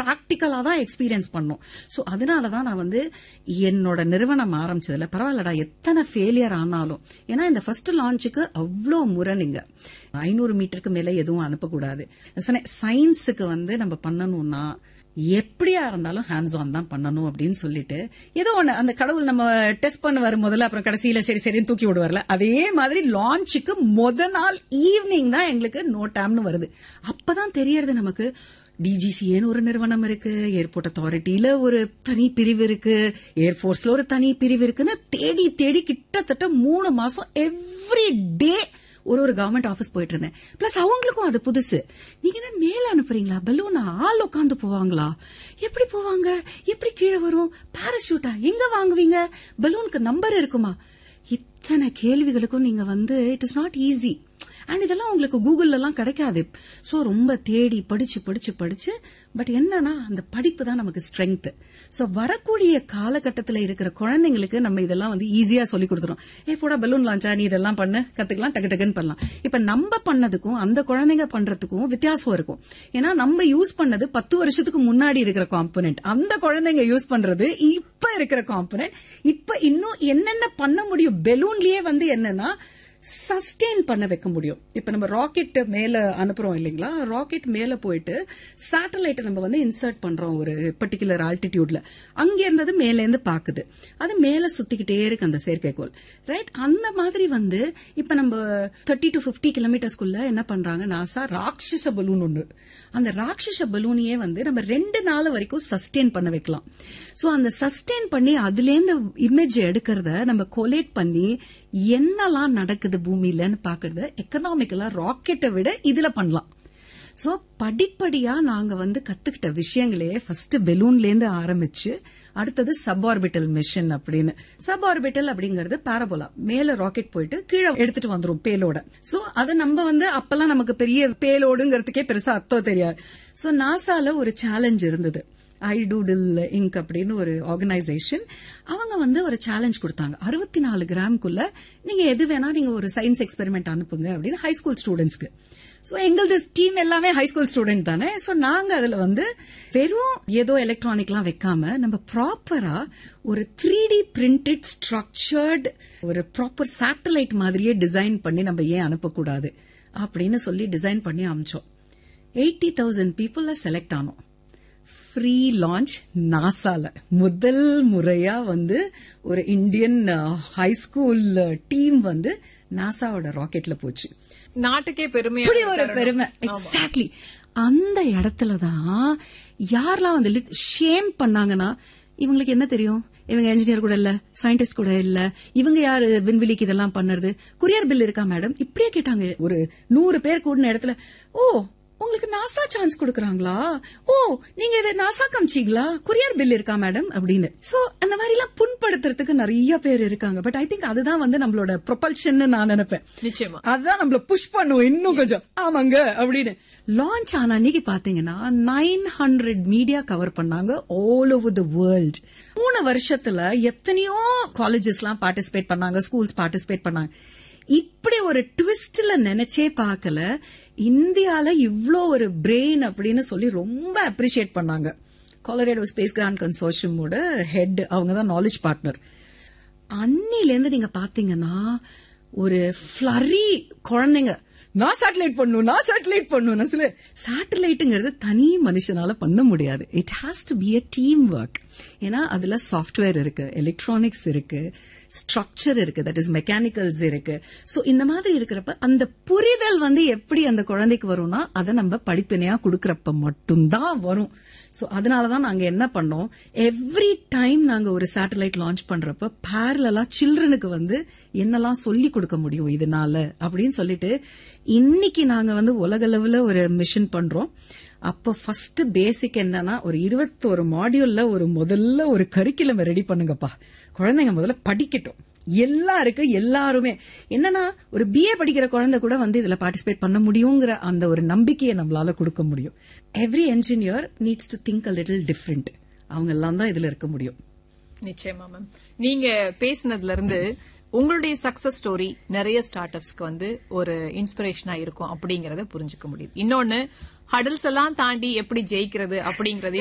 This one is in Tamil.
பிராக்டிக்கலா தான் எக்ஸ்பீரியன்ஸ் பண்ணோம் சோ அதனால தான் நான் வந்து என்னோட நிறுவனம் ஆரம்பிச்சதுல பரவாயில்லடா எத்தனை ஃபெயிலியர் ஆனாலும் ஏன்னா இந்த ஃபர்ஸ்ட் லான்ச்சுக்கு அவ்வளோ முறை நீங்க ஐநூறு மீட்டருக்கு மேல எதுவும் அனுப்பக்கூடாது சொன்னேன் சயின்ஸுக்கு வந்து நம்ம பண்ணணும்னா எப்படியா இருந்தாலும் ஹேண்ட்ஸ் ஆன் தான் பண்ணணும் அப்படின்னு சொல்லிட்டு ஏதோ ஒண்ணு அந்த கடவுள் நம்ம டெஸ்ட் பண்ண வரும் முதல்ல அப்புறம் கடைசியில சரி சரின்னு தூக்கி விடுவார்ல அதே மாதிரி லான்ச்சுக்கு முத நாள் ஈவினிங் தான் எங்களுக்கு நோ டைம்னு வருது அப்பதான் தெரியறது நமக்கு டிஜிசிஏன்னு ஒரு நிறுவனம் இருக்கு ஏர்போர்ட் அத்தாரிட்டியில ஒரு தனி பிரிவு இருக்கு ஏர்போர்ஸ்ல ஒரு தனி பிரிவு இருக்குன்னு தேடி தேடி கிட்டத்தட்ட மூணு மாசம் எவ்ரி டே ஒரு ஒரு கவர்மெண்ட் ஆபீஸ் போயிட்டு இருந்தேன் பிளஸ் அவங்களுக்கும் அது புதுசு நீங்க என்ன மேல அனுப்புறீங்களா பலூனா ஆள் உட்காந்து போவாங்களா எப்படி போவாங்க எப்படி கீழே வரும் பாராஷூட்டா எங்க வாங்குவீங்க பலூனுக்கு நம்பர் இருக்குமா இத்தனை கேள்விகளுக்கும் நீங்க வந்து it is not easy and இதெல்லாம் உங்களுக்கு கூகுள்ல எல்லாம் கிடைக்காது சோ ரொம்ப தேடி படிச்சு படிச்சு படிச்சு பட் என்னன்னா அந்த படிப்பு தான் நமக்கு ஸ்ட்ரென்த் சோ வரக்கூடிய காலகட்டத்துல இருக்கிற குழந்தைங்களுக்கு நம்ம இதெல்லாம் வந்து ஈஸியா சொல்லி கொடுத்துறோம் ஏ போடா பலூன் லான்ச்சா நீ இதெல்லாம் பண்ணு கத்துக்கலாம் டக்கு டக்குன்னு பண்ணலாம் இப்ப நம்ம பண்ணதுக்கும் அந்த குழந்தைங்க பண்றதுக்கும் வித்தியாசம் இருக்கும் ஏன்னா நம்ம யூஸ் பண்ணது பத்து வருஷத்துக்கு முன்னாடி இருக்கிற காம்பனன்ட் அந்த குழந்தைங்க யூஸ் பண்றது இப்ப இருக்கிற காம்பனன்ட் இப்ப இன்னும் என்னென்ன பண்ண முடியும் பெலூன்லயே வந்து என்னன்னா சஸ்டெயின் பண்ண வைக்க முடியும் இப்ப நம்ம ராக்கெட் மேல அனுப்புறோம் இல்லைங்களா ராக்கெட் மேல போயிட்டு சேட்டலைட்டை நம்ம வந்து இன்சர்ட் பண்றோம் ஒரு பர்டிகுலர் ஆல்டிடியூட்ல அங்க இருந்தது மேல இருந்து பாக்குது அது மேல சுத்திக்கிட்டே இருக்கு அந்த செயற்கைக்கோள் ரைட் அந்த மாதிரி வந்து இப்ப நம்ம தேர்ட்டி டு பிப்டி கிலோமீட்டர்ஸ்குள்ள என்ன பண்றாங்க நாசா ராட்சச பலூன் ஒண்ணு அந்த ராட்சச பலூனையே வந்து நம்ம ரெண்டு நாள் வரைக்கும் சஸ்டெயின் பண்ண வைக்கலாம் சோ அந்த சஸ்டெயின் பண்ணி அதுல இருந்து இமேஜ் எடுக்கிறத நம்ம கொலேட் பண்ணி என்னெல்லாம் நடக்குது பூமியிலன்னு பாக்குறது எக்கனாமிக்கலா ராக்கெட்டை விட இதுல பண்ணலாம் சோ படிப்படியா நாங்க வந்து கத்துக்கிட்ட விஷயங்களே ஃபர்ஸ்ட் பெலூன்ல இருந்து ஆரம்பிச்சு அடுத்தது சப்ஆர்பிட்டல் மிஷன் அப்படின்னு சப்ஆர்பிட்டல் அப்படிங்கறது பாரபோலா மேல ராக்கெட் போயிட்டு கீழே எடுத்துட்டு வந்துரும் பேலோட சோ அது நம்ம வந்து அப்பெல்லாம் நமக்கு பெரிய பேலோடுங்கிறதுக்கே பெருசா அர்த்தம் தெரியாது சோ நாசால ஒரு சேலஞ்ச் இருந்தது ஐடூடில் இங்க் அப்படின்னு ஒரு ஆர்கனைசேஷன் அவங்க வந்து ஒரு சேலஞ்ச் கொடுத்தாங்க அறுபத்தி நாலு கிராம்குள்ள நீங்க எது வேணா நீங்க ஒரு சயின்ஸ் எக்ஸ்பெரிமெண்ட் அனுப்புங்க அப்படின்னு ஹை ஸ்கூல் ஸ்டூடெண்ட்ஸ்க்கு சோ எங்களது டீம் எல்லாமே ஹை ஸ்கூல் ஸ்டூடெண்ட் தானே சோ நாங்க அதுல வந்து வெறும் ஏதோ எலக்ட்ரானிக்லாம் வைக்காம நம்ம ப்ராப்பரா ஒரு த்ரீ டி பிரிண்டட் ஸ்ட்ரக்சர்ட் ஒரு ப்ராப்பர் சேட்டலைட் மாதிரியே டிசைன் பண்ணி நம்ம ஏன் அனுப்பக்கூடாது அப்படின்னு சொல்லி டிசைன் பண்ணி அமிச்சோம் எயிட்டி தௌசண்ட் பீப்புள்ல செலக்ட் ஆனோம் ஃப்ரீ லான்ச் நாசால முதல் முறையா வந்து ஒரு இந்தியன் ஹை ஸ்கூல் டீம் வந்து நாசாவோட ராக்கெட்ல போச்சு நாட்டுக்கே பெருமையா இப்படி ஒரு பெருமை எக்ஸாக்ட்லி அந்த இடத்துல தான் யாரெல்லாம் வந்து ஷேம் பண்ணாங்கன்னா இவங்களுக்கு என்ன தெரியும் இவங்க என்ஜினியர் கூட இல்ல சயின்டிஸ்ட் கூட இல்ல இவங்க யாரு விண்வெளிக்கு இதெல்லாம் பண்ணுறது குரியர் பில் இருக்கா மேடம் இப்படியே கேட்டாங்க ஒரு நூறு பேர் கூடின இடத்துல ஓ உங்களுக்கு நாசா சான்ஸ் கொடுக்கறாங்களா ஓ நீங்க இதை நாசா காமிச்சீங்களா குரியர் பில் இருக்கா மேடம் அப்படின்னு சோ அந்த மாதிரி எல்லாம் புண்படுத்துறதுக்கு நிறைய பேர் இருக்காங்க பட் ஐ திங்க் அதுதான் வந்து நம்மளோட ப்ரொபல்ஷன் நான் நினைப்பேன் நிச்சயமா அதுதான் நம்மள புஷ் பண்ணுவோம் இன்னும் கொஞ்சம் ஆமாங்க அப்படின்னு லான்ச் ஆன அன்னைக்கு பாத்தீங்கன்னா நைன் ஹண்ட்ரட் மீடியா கவர் பண்ணாங்க ஆல் ஓவர் த வேர்ல்ட் மூணு வருஷத்துல எத்தனையோ காலேஜஸ் எல்லாம் பார்ட்டிசிபேட் பண்ணாங்க ஸ்கூல்ஸ் பார்ட்டிசிபேட் பண்ணாங்க இப்படி ஒரு ட்விஸ்ட்ல நினைச்சே பார்க்கல இந்தியால இவ்ளோ ஒரு பிரெயின் அப்படின்னு சொல்லி ரொம்ப அப்ரிஷியேட் பண்ணாங்க கொலரேடோ ஸ்பேஸ் கிராண்ட் கன்சோர்ஷியமோட ஹெட் அவங்க தான் நாலேஜ் பார்ட்னர் அன்னிலேருந்து நீங்க பாத்தீங்கன்னா ஒரு ஃபிளரி குழந்தைங்க நான் சேட்டலைட் பண்ணும் நான் சேட்டலைட் பண்ணும் நான் சொல்ல சேட்டலைட்டுங்கிறது தனி மனுஷனால பண்ண முடியாது it has to be a team work ஏன்னா அதுல சாஃப்ட்வேர் இருக்கு எலக்ட்ரானிக்ஸ் இருக்கு ஸ்ட்ரக்சர் இருக்கு தட் இஸ் மெக்கானிக்கல்ஸ் இருக்கு சோ இந்த மாதிரி இருக்கிறப்ப அந்த புரிதல் வந்து எப்படி அந்த குழந்தைக்கு வரும்னா அதை நம்ம படிப்பினையா கொடுக்கறப்ப மட்டும்தான் வரும் சோ அதனாலதான் நாங்க என்ன பண்ணோம் எவ்ரி டைம் நாங்க ஒரு சேட்டலைட் லான்ச் பண்றப்ப பேரலா சில்ட்ரனுக்கு வந்து என்னெல்லாம் சொல்லி கொடுக்க முடியும் இதனால அப்படின்னு சொல்லிட்டு இன்னைக்கு நாங்க வந்து உலக அளவுல ஒரு மிஷன் பண்றோம் அப்ப ஃபர்ஸ்ட் பேசிக் என்னன்னா ஒரு இருபத்தோரு மாடியூல்ல ஒரு முதல்ல ஒரு கரிக்குலம் ரெடி பண்ணுங்கப்பா குழந்தைங்க முதல்ல படிக்கட்டும் எல்லாருக்கு எல்லாருமே என்னன்னா ஒரு பிஏ படிக்கிற குழந்தை கூட வந்து இதுல பார்ட்டிசிபேட் பண்ண முடியுங்கிற அந்த ஒரு நம்பிக்கையை நம்மளால கொடுக்க முடியும் every engineer needs to think a little different அவங்க எல்லாம் தான் இதுல இருக்க முடியும் நிச்சயமா மேம் நீங்க பேசினதுல இருந்து உங்களுடைய சக்சஸ் ஸ்டோரி நிறைய ஸ்டார்ட் அப்ஸ்க்கு வந்து ஒரு இன்ஸ்பிரேஷனா இருக்கும் அப்படிங்கறத புரிஞ்சுக்க முடியுது இன்னொன்னு ஹடல்ஸ் எல்லாம் தாண்டி எப்படி ஜெயிக்கிறது அப்படிங்கறதையும்